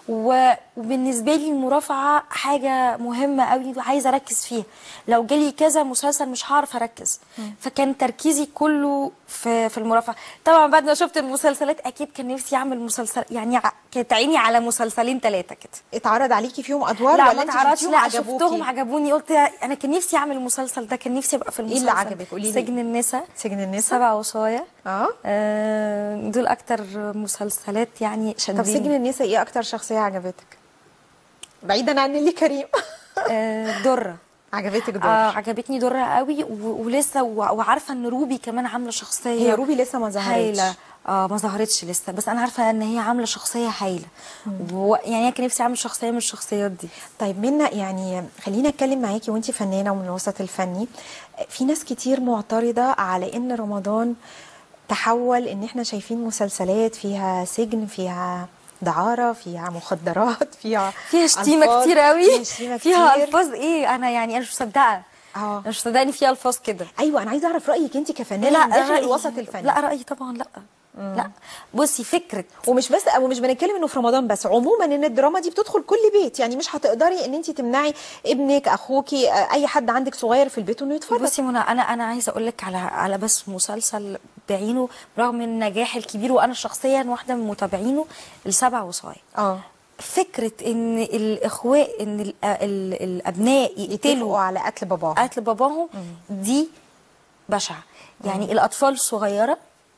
S2: و- وبالنسبه لي المرافعه حاجه مهمه قوي وعايزه اركز فيها لو جالي كذا مسلسل مش هعرف اركز فكان تركيزي كله في في المرافعه طبعا بعد ما شفت المسلسلات اكيد كان نفسي اعمل مسلسل يعني ع- كانت عيني على مسلسلين ثلاثه كده
S1: اتعرض عليكي فيهم ادوار
S2: لا
S1: ولا
S2: ما
S1: انت
S2: تعرضش
S1: شفتيهم
S2: لا
S1: عجبوكي؟
S2: شفتهم عجبوني قلت انا كان نفسي اعمل المسلسل ده كان نفسي ابقى في
S1: ايه
S2: المسلسل
S1: اللي عجبك؟ قولي لي.
S2: سجن النساء
S1: سجن النساء
S2: سبع وصايا
S1: اه
S2: آه، دول اكتر مسلسلات يعني
S1: طب
S2: شدوني
S1: سجن النساء ايه اكتر شخصيه عجبتك بعيدا عن اللي كريم
S2: آه، درة
S1: عجبتك دور
S2: آه عجبتني درة قوي و- ولسه و- وعارفه ان روبي كمان عامله شخصيه
S1: هي روبي لسه ما ظهرتش
S2: هايله اه ما ظهرتش لسه بس انا عارفه ان هي عامله شخصيه هايله و- يعني انا كان نفسي اعمل شخصيه من الشخصيات دي
S1: طيب منا يعني خلينا اتكلم معاكي وانت فنانه ومن الوسط الفني في ناس كتير معترضه على ان رمضان تحول ان احنا شايفين مسلسلات فيها سجن فيها دعاره فيها مخدرات فيها
S2: فيها شتيمه
S1: ألفاظ،
S2: كتير قوي
S1: فيها شتيمه
S2: فيها
S1: كتير.
S2: الفاظ ايه انا يعني انا مش مصدقه
S1: اه
S2: انا مش مصدقه ان فيها الفاظ كده
S1: ايوه انا عايزه اعرف رايك انت كفنانه من داخل
S2: رأيي-
S1: الوسط الفني
S2: لا رايي طبعا لا لا بصي فكره
S1: ومش بس ومش بنتكلم انه في رمضان بس عموما ان الدراما دي بتدخل كل بيت يعني مش هتقدري ان انت تمنعي ابنك اخوكي آه، اي حد عندك صغير في البيت انه يتفرج
S2: بصي منى انا انا عايزه اقول لك على على بس مسلسل بعينه رغم النجاح الكبير وانا شخصيا واحده من متابعينه السبع وصايا
S1: اه
S2: فكره ان الاخوات ان ال- ال- الابناء
S1: يتفقوا
S2: يقتلوا
S1: على قتل باباهم
S2: قتل باباهم دي بشعه يعني الاطفال الصغيره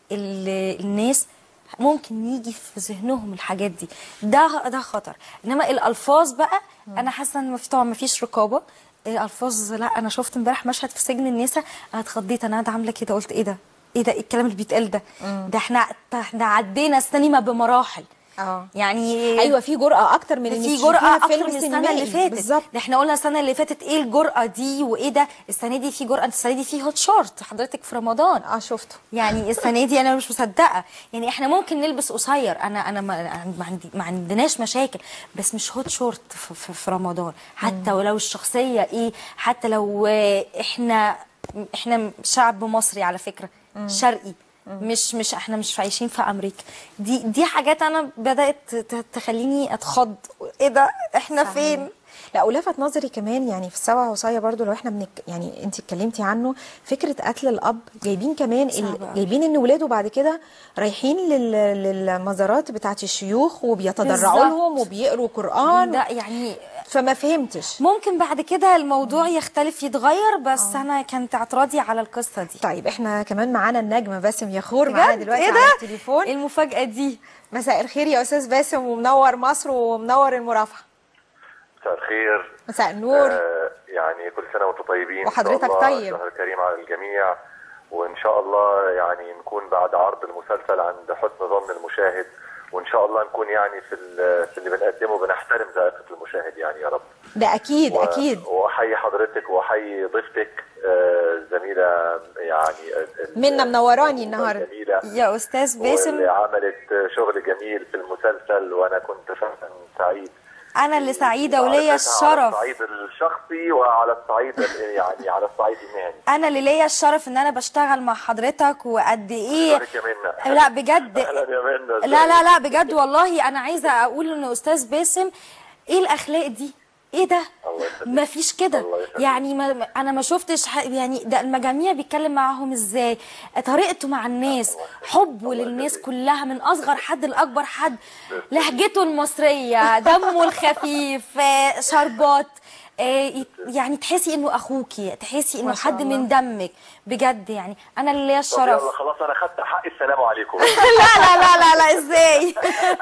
S2: ال- الناس ممكن يجي في ذهنهم الحاجات دي ده ده خطر انما الالفاظ بقى انا حاسه ان في طبعا ما فيش رقابه الالفاظ لا انا شفت امبارح مشهد في سجن النساء انا اتخضيت انا قاعده عامله كده قلت ايه ده ايه ده ايه الكلام اللي بيتقال ده ده احنا ده احنا عدينا السينما بمراحل
S1: اه
S2: يعني
S1: ايوه في جرأة اكتر من إنك
S2: في
S1: تشوفيها
S2: جرأة
S1: في
S2: أكتر
S1: فيلم
S2: من السنة
S1: سينمائي.
S2: اللي فاتت
S1: بالظبط
S2: ده احنا قلنا السنة اللي فاتت ايه الجرأة دي وايه ده السنة دي في جرأة السنة دي في هوت شورت حضرتك في رمضان
S1: اه شفته
S2: يعني السنة دي أنا مش مصدقة يعني احنا ممكن نلبس قصير أنا أنا ما, ما, عندي ما عندناش مشاكل بس مش هوت شورت في, في, في رمضان حتى ولو الشخصية ايه حتى لو آه، احنا احنا شعب مصري على فكرة شرقي مش مش احنا مش عايشين في امريكا دي دي حاجات انا بدات ت- تخليني اتخض ايه ده احنا
S1: صحيح.
S2: فين
S1: لا ولفت نظري كمان يعني في السبع وصايا برضو لو احنا بنك يعني انت اتكلمتي عنه فكره قتل الاب جايبين كمان ال...
S2: صعب أوي.
S1: جايبين ان ولاده بعد كده رايحين لل... للمزارات بتاعت الشيوخ وبيتضرعوا
S2: بالظبط.
S1: لهم وبيقروا قران
S2: ده يعني
S1: فما فهمتش
S2: ممكن بعد كده الموضوع يختلف يتغير بس انا كانت اعتراضي على القصه دي
S1: طيب احنا كمان معانا النجمه باسم يخور معانا
S2: بجد
S1: دلوقتي
S2: ايه
S1: على
S2: ده
S1: التليفون
S2: إيه المفاجاه دي
S1: مساء الخير يا استاذ باسم ومنور مصر ومنور المرافعه
S4: مساء الخير
S1: مساء النور
S4: آه يعني كل سنه وانتم طيبين
S1: وحضرتك
S4: إن شاء الله
S1: طيب.
S4: شهر كريم على الجميع وان شاء الله يعني نكون بعد عرض المسلسل عند حسن ظن المشاهد وان شاء الله نكون يعني في ال- في اللي بنقدمه بنحترم ذائقه المشاهد يعني يا رب
S1: ده اكيد
S4: و-
S1: اكيد
S4: واحيي حضرتك واحيي ضيفتك آه، زميله يعني ال-
S1: منا منوراني النهاردة.
S4: جميله
S2: يا استاذ باسم
S4: واللي عملت شغل جميل في المسلسل وانا كنت فعلا سعيد
S2: انا اللي سعيده وليا
S4: على
S2: الشرف
S4: الصعيد الشخصي وعلى الصعيد ال- يعني على الصعيد المهني
S2: انا اللي ليا الشرف ان انا بشتغل مع حضرتك وقد ايه
S4: أشكرك يا منى.
S2: لا بجد
S4: اهلا يا منى
S2: لا لا لا بجد والله انا عايزه اقول ان استاذ باسم ايه الاخلاق دي ايه ده
S4: الله يخليك.
S2: ما فيش كده
S4: الله يخليك.
S2: يعني ما ما- انا ما شفتش ح- يعني ده المجاميع بيتكلم معاهم ازاي طريقته مع الناس حبه للناس كلها من اصغر حد لاكبر حد لهجته المصريه دمه الخفيف آه، شربات آه، يعني تحسي انه اخوكي تحسي انه
S1: ما شاء
S2: حد
S1: الله.
S2: من دمك بجد يعني انا اللي ليا
S4: طب
S2: الشرف
S4: يلا خلاص انا خدت حق السلام عليكم
S2: لا لا لا لا لا ازاي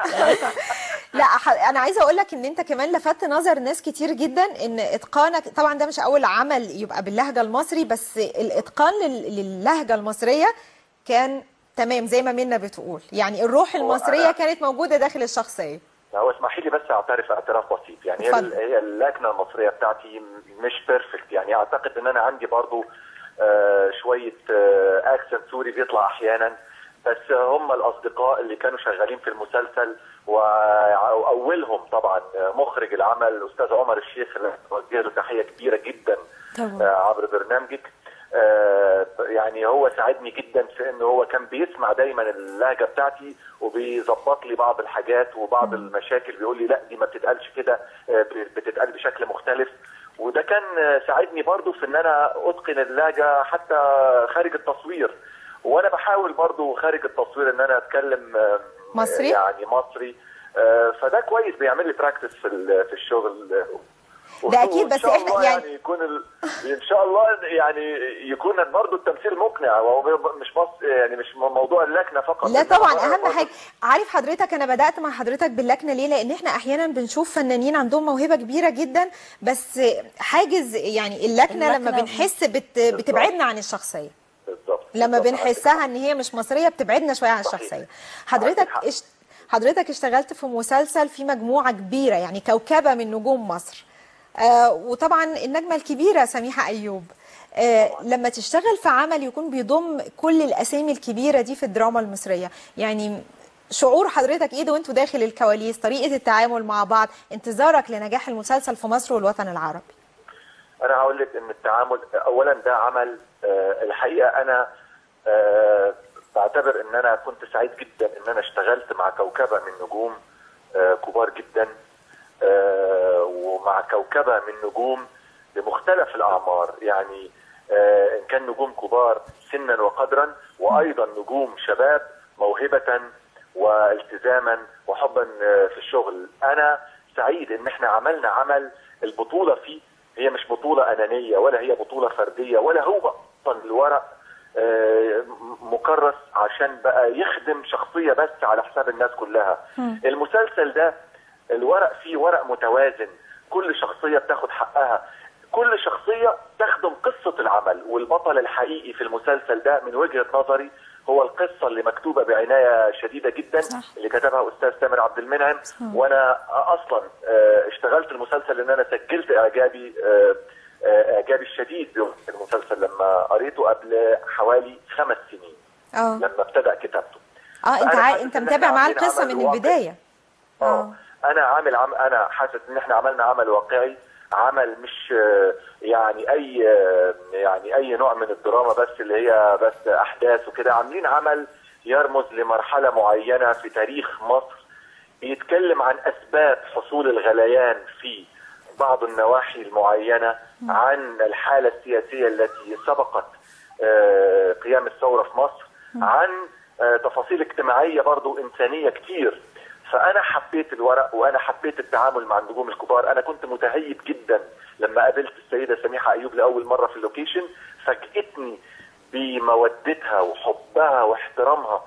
S1: لا ح- انا عايزه اقول لك ان انت كمان لفت نظر ناس كتير جدا ان اتقانك طبعا ده مش اول عمل يبقى باللهجه المصري بس الاتقان لل- للهجه المصريه كان تمام زي ما منا بتقول يعني الروح
S4: هو
S1: المصريه
S4: أنا-
S1: كانت موجوده داخل الشخصيه
S4: هو اسمحي لي بس اعترف اعتراف بسيط يعني هي
S1: اتفضل.
S4: هي اللكنه المصريه بتاعتي م- مش بيرفكت يعني اعتقد ان انا عندي برضو آه شويه آه اكسنت سوري بيطلع احيانا بس هم الاصدقاء اللي كانوا شغالين في المسلسل واولهم طبعا آه، مخرج العمل الاستاذ عمر الشيخ اللي بوجه له تحيه كبيره جدا
S2: طبعا.
S4: آه، عبر برنامجك آه، يعني هو ساعدني جدا في انه هو كان بيسمع دايما اللهجه بتاعتي وبيظبط لي بعض الحاجات وبعض المشاكل بيقول لي لا دي ما بتتقالش كده آه، بتتقال بشكل مختلف وده كان آه، ساعدني برضو في ان انا اتقن اللهجه حتى خارج التصوير وانا بحاول برضو خارج التصوير ان انا اتكلم آه،
S1: مصري؟
S4: يعني مصري آه، فده كويس بيعمل لي براكتس في ال- في الشغل
S1: ده أكيد،
S4: وإن
S1: بس
S4: شاء
S1: إحنا
S4: الله
S1: يعني-
S4: يعني يكون ال... ان شاء الله يعني يكون برضه التمثيل مقنع وهو مش بص يعني مش موضوع اللكنه فقط
S1: لا
S4: إنما
S1: طبعا
S4: برضه-
S1: اهم حاجه عارف حضرتك انا بدات مع حضرتك باللكنه ليه لان احنا احيانا بنشوف فنانين عندهم موهبه كبيره جدا بس حاجز يعني اللكنه لما
S2: اللكنة
S1: بنحس بت بتبعدنا عن الشخصيه
S4: بالظبط
S1: لما
S4: بالظبط.
S1: بنحسها ان هي مش مصريه بتبعدنا شويه عن
S4: صحيح.
S1: الشخصيه
S4: عندك
S1: حضرتك
S4: حق.
S1: اش... حضرتك اشتغلت في مسلسل في مجموعه كبيره يعني كوكبه من نجوم مصر آه وطبعا النجمه الكبيره سميحه ايوب آه لما تشتغل في عمل يكون بيضم كل الاسامي الكبيره دي في الدراما المصريه يعني شعور حضرتك ايه ده وانتوا داخل الكواليس طريقه التعامل مع بعض انتظارك لنجاح المسلسل في مصر والوطن العربي
S4: انا هقول لك ان التعامل اولا ده عمل آه، الحقيقه انا آه، بعتبر ان انا كنت سعيد جدا ان انا اشتغلت مع كوكبه من نجوم آه، كبار جدا آه، ومع كوكبه من نجوم بمختلف الاعمار يعني آه، ان كان نجوم كبار سنا وقدرا وايضا نجوم شباب موهبه والتزاما وحبا آه، في الشغل انا سعيد ان احنا عملنا عمل البطوله فيه هي مش بطوله انانيه ولا هي بطوله فرديه ولا هو اصلا الورق آه، م- مكرس عشان بقى يخدم شخصيه بس على حساب الناس كلها المسلسل ده الورق فيه ورق متوازن كل شخصيه بتاخد حقها كل شخصيه تخدم قصه العمل والبطل الحقيقي في المسلسل ده من وجهه نظري هو القصه اللي مكتوبه بعنايه شديده جدا
S2: صح.
S4: اللي كتبها استاذ تامر عبد المنعم وانا اصلا آه، اشتغلت المسلسل ان انا سجلت اعجابي آه، آه، اعجابي الشديد بالمسلسل لما قريته قبل حوالي خمس سنين
S1: اه
S4: لما ابتدأ كتابته
S1: اه انت
S4: فأنا
S1: عا...
S4: حاسس
S1: انت
S4: إن
S1: متابع
S4: إحنا
S1: معاه
S4: عاملين
S1: القصه
S4: عمل
S1: من
S4: واقعي.
S1: البدايه
S4: اه انا عامل عم انا حاسس ان احنا عملنا عمل واقعي عمل مش آه، يعني اي آه، يعني اي نوع من الدراما بس اللي هي بس احداث وكده عاملين عمل يرمز لمرحله معينه في تاريخ مصر بيتكلم عن اسباب حصول الغليان في بعض النواحي المعينه عن الحاله السياسيه التي سبقت آه، قيام الثوره في مصر عن آه، تفاصيل اجتماعيه برضو انسانيه كتير فانا حبيت الورق وانا حبيت التعامل مع النجوم الكبار انا كنت متهيب جدا لما قابلت السيده سميحه ايوب لاول مره في اللوكيشن فاجئتني بمودتها وحبها واحترامها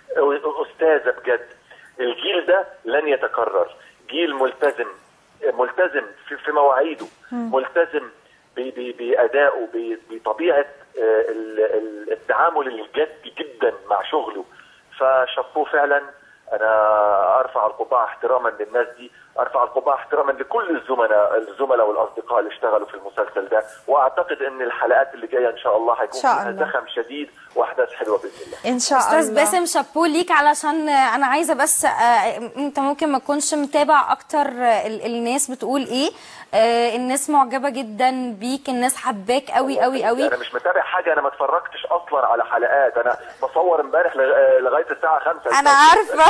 S4: استاذه بجد الجيل ده لن يتكرر جيل ملتزم ملتزم في, في مواعيده ملتزم ب- ب- بادائه ب- بطبيعه آه، ال- ال- التعامل الجدي جدا مع شغله فشابوه فعلا انا ارفع القبعه احتراما للناس دي ارفع القبعه احتراما لكل الزملاء الزملاء والاصدقاء اللي اشتغلوا في المسلسل ده واعتقد ان الحلقات اللي جايه ان شاء الله هيكون
S1: شاء
S4: فيها
S1: الله.
S4: زخم شديد واحداث حلوه باذن الله
S1: ان شاء
S2: استاذ
S1: الله
S2: باسم شابو ليك علشان آه، انا عايزه بس آه، انت ممكن ما تكونش متابع اكتر آه، ال- الناس بتقول ايه آه، الناس معجبه جدا بيك الناس حباك قوي قوي قوي
S4: انا مش متابع حاجه انا ما اتفرجتش اصلا على حلقات انا بصور امبارح لغ- لغايه الساعه 5
S2: انا عارفه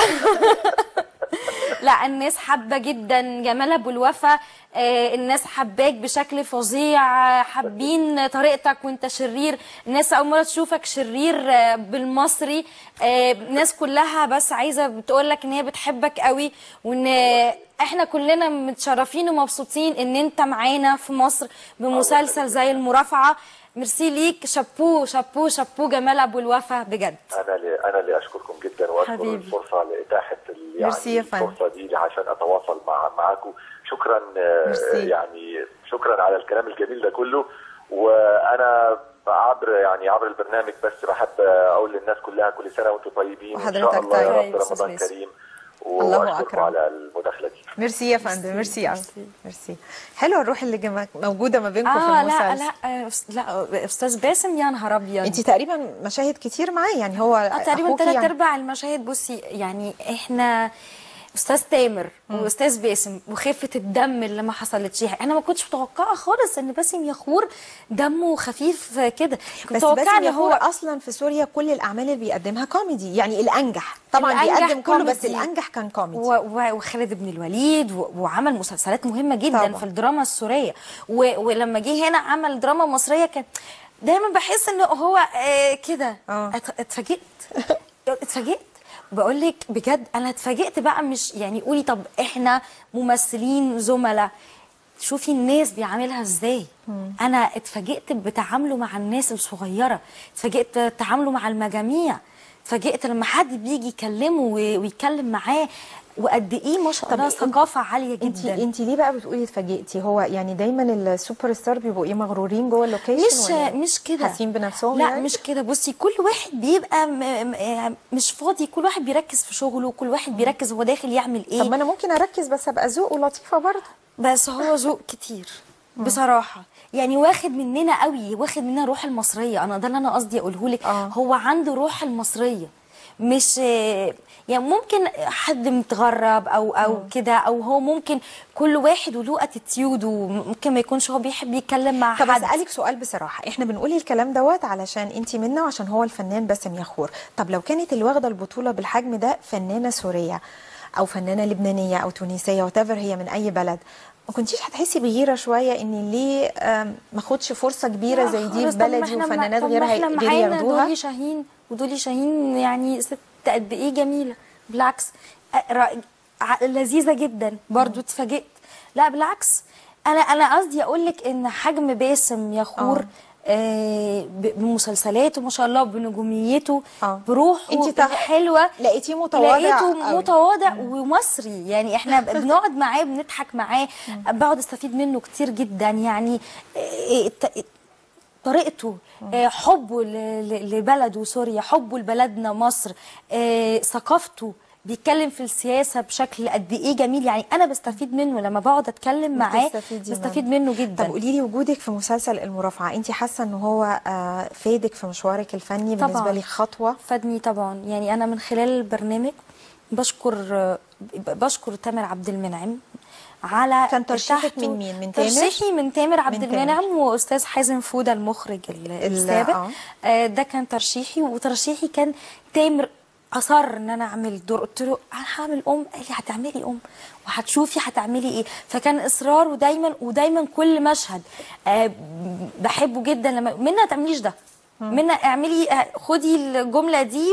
S2: لا الناس حابه جدا جمال ابو الوفا آه، الناس حباك بشكل فظيع آه، حابين طريقتك وانت شرير الناس اول مره تشوفك شرير آه، بالمصري آه، الناس كلها بس عايزه بتقول لك ان هي بتحبك قوي وان احنا كلنا متشرفين ومبسوطين ان انت معانا في مصر بمسلسل زي المرافعه ميرسي ليك شابو شابو شابو جمال ابو الوفا بجد
S4: انا اللي انا اللي اشكركم جدا واشكر
S2: حبيبي.
S4: الفرصه لاتاحه ال-
S1: ميرسي يا
S4: يعني
S1: فندم.
S4: الفرصه دي عشان اتواصل مع معاكم شكرا آه،
S1: ميرسي.
S4: يعني شكرا على الكلام الجميل ده كله وانا عبر يعني عبر البرنامج بس بحب اقول للناس كلها كل سنه وانتم طيبين وان
S1: وحضرتك
S4: شاء الله يا
S1: طيب.
S4: رب
S2: أستاذ
S4: رمضان
S2: باسم.
S4: كريم
S1: الله
S4: واشكركم
S1: أكرم.
S4: على المداخله دي
S1: ميرسي يا فندم ميرسي قوي ميرسي حلوه الروح اللي جم- موجوده ما بينكم في
S2: اه لا
S1: المسلسل
S2: لا آه، لا استاذ باسم يا نهار ابيض
S1: انت تقريبا مشاهد كتير معاه يعني هو
S2: اه تقريبا
S1: أخوكي
S2: ثلاث
S1: يعني.
S2: ارباع المشاهد بصي يعني احنا استاذ تامر واستاذ باسم وخفه الدم اللي ما حصلتش انا ما كنتش متوقعه خالص ان باسم يخور دمه خفيف كده كنت
S1: بس
S2: متوقعه
S1: باسم
S2: ان
S1: يخور
S2: هو
S1: اصلا في سوريا كل الاعمال اللي بيقدمها كوميدي يعني الانجح طبعا
S2: الأنجح
S1: بيقدم كله بس
S2: كوميدي.
S1: الانجح كان كوميدي
S2: و- و- وخالد بن الوليد و- وعمل مسلسلات مهمه جدا
S1: طبعا.
S2: في الدراما السوريه و- ولما جه هنا عمل دراما مصريه كان دايما بحس انه هو آه كده
S1: آه.
S2: ات- اتفاجئت اتفاجئت بقول لك بجد انا اتفاجئت بقى مش يعني قولي طب احنا ممثلين زملاء شوفي الناس بيعاملها ازاي انا اتفاجئت بتعامله مع الناس الصغيره اتفاجئت بتعامله مع المجاميع اتفاجئت لما حد بيجي يكلمه و- ويتكلم معاه وقد ايه ما شاء الله
S1: إنت-
S2: ثقافه عاليه
S1: انت
S2: جدا
S1: انت ليه بقى بتقولي اتفاجئتي هو يعني دايما السوبر ستار بيبقوا ايه مغرورين جوه اللوكيشن
S2: مش
S1: ولا إيه؟
S2: مش كده
S1: حاسين بنفسهم
S2: لا
S1: يعني؟
S2: مش كده بصي كل واحد بيبقى م- م- مش فاضي كل واحد بيركز في شغله كل واحد بيركز هو داخل يعمل ايه
S1: طب ما انا ممكن اركز بس ابقى ذوق ولطيفه برضه
S2: بس هو ذوق كتير بصراحه يعني واخد مننا قوي واخد مننا روح المصريه انا ده اللي انا قصدي اقوله لك
S1: آه.
S2: هو عنده روح المصريه مش يعني ممكن حد متغرب او او كده او هو ممكن كل واحد وله اتيتيود وممكن ما يكونش هو بيحب يتكلم مع
S1: طب
S2: حد
S1: اسالك سؤال بصراحه احنا بنقول الكلام دوت علشان انت منا وعشان هو الفنان باسم يخور طب لو كانت اللي واخده البطوله بالحجم ده فنانه سوريه او فنانه لبنانيه او تونسيه وتفر هي من اي بلد ما كنتيش هتحسي بغيره شويه ان ليه آم، ما اخدش فرصه كبيره
S2: لا
S1: زي دي
S2: خالص،
S1: في
S2: طب ما
S1: بلدي
S2: إحنا مع-
S1: وفنانات
S2: طب ما
S1: غيرها
S2: احنا
S1: غيري
S2: معانا
S1: ياخدوها
S2: دولي شاهين ودولي شاهين يعني ست قد ايه جميله بالعكس أ- رأي- ع- لذيذه جدا برضو اتفاجئت لا بالعكس انا انا قصدي اقول لك ان حجم باسم يخور آه ب- بمسلسلاته ما شاء الله بنجوميته
S1: آه.
S2: بروحه
S1: انتي تع-
S2: حلوه
S1: لقيتيه متواضع
S2: لقيته
S1: قوي.
S2: متواضع ومصري يعني احنا بنقعد معاه بنضحك معاه بقعد استفيد منه كتير جدا يعني آه، الت- طريقته آه، حبه ل- ل- لبلده سوريا حبه لبلدنا مصر آه، ثقافته بيتكلم في السياسه بشكل قد ايه جميل يعني انا بستفيد منه لما بقعد اتكلم معاه
S1: بتستفيدي
S2: بستفيد منه جدا
S1: طب قولي لي وجودك في مسلسل المرافعه انت حاسه ان هو آه، فادك في مشوارك الفني بالنسبه
S2: طبعاً.
S1: لي خطوه
S2: فادني طبعا يعني انا من خلال البرنامج بشكر بشكر تامر عبد المنعم على
S1: كان ترشيحك
S2: إتاحته-
S1: من مين؟ من تامر؟
S2: ترشيحي من تامر عبد
S1: من تامر.
S2: المنعم واستاذ حازم فوده المخرج ال- السابق
S1: آه.
S2: آه، ده كان ترشيحي وترشيحي كان تامر اصر ان انا اعمل دور قلت له انا هعمل ام قال لي هتعملي ام وهتشوفي هتعملي ايه فكان اصرار ودايما ودايما كل مشهد آه، بحبه جدا لما منى ما تعمليش ده منى اعملي آه، خدي الجمله دي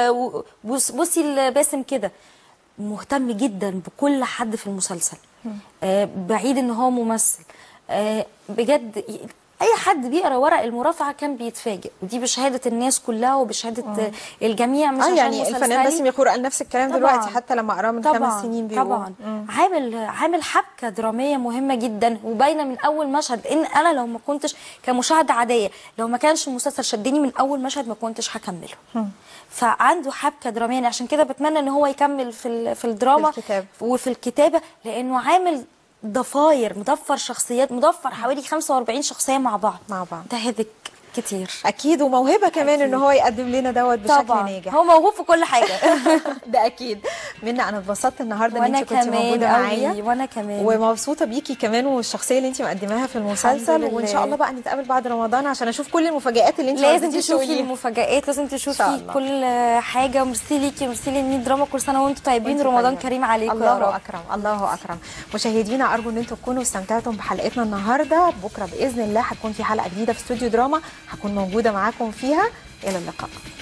S2: وبصي لباسم كده مهتم جدا بكل حد في المسلسل آه بعيد ان هو ممثل آه بجد ي- اي حد بيقرا ورق المرافعه كان بيتفاجئ ودي بشهاده الناس كلها وبشهاده آه. الجميع مش
S1: اه
S2: عشان
S1: يعني الفنان
S2: مسلسلي.
S1: باسم يخور قال نفس الكلام
S2: طبعاً.
S1: دلوقتي حتى لما قراه من خمس سنين بيقول
S2: طبعا عامل عامل حبكه دراميه مهمه جدا وباينه من اول مشهد ان انا لو ما كنتش كمشاهده عاديه لو ما كانش المسلسل شدني من اول مشهد ما كنتش هكمله فعنده حبكه دراميه أنا عشان كده بتمنى ان هو يكمل في ال- في الدراما
S1: في الكتابة.
S2: وفي الكتابه لانه عامل ضفاير مضفر شخصيات مضفر حوالي 45 شخصيه مع بعض
S1: مع بعض.
S2: ده هدك كتير
S1: اكيد وموهبه كمان ان هو يقدم لنا دوت بشكل
S2: طبعا
S1: ناجح
S2: هو موهوب في كل حاجه
S1: ده اكيد منى انا اتبسطت النهارده ان
S2: وانا
S1: انت كنت
S2: كمان
S1: موجوده
S2: قوي،
S1: معايا
S2: وانا كمان
S1: ومبسوطه بيكي كمان والشخصيه اللي انت مقدماها في المسلسل
S2: الحمد
S1: وان
S2: لله.
S1: شاء الله بقى نتقابل بعد رمضان عشان اشوف كل المفاجآت اللي انت
S2: لازم
S1: عايزتي
S2: تشوفي
S1: تقوليها.
S2: المفاجآت لازم
S1: شاء
S2: تشوفي
S1: الله.
S2: كل حاجة وميرسي ليكي وميرسي لميد دراما كل سنة وانتم طيبين
S1: وانت
S2: رمضان
S1: طيبة.
S2: كريم عليكم
S1: الله
S2: يا رب
S1: اكرم الله اكرم مشاهدينا ارجو ان انتم تكونوا استمتعتم بحلقتنا النهارده بكره باذن الله هتكون في حلقه جديده في استوديو دراما هكون موجوده معاكم فيها الى اللقاء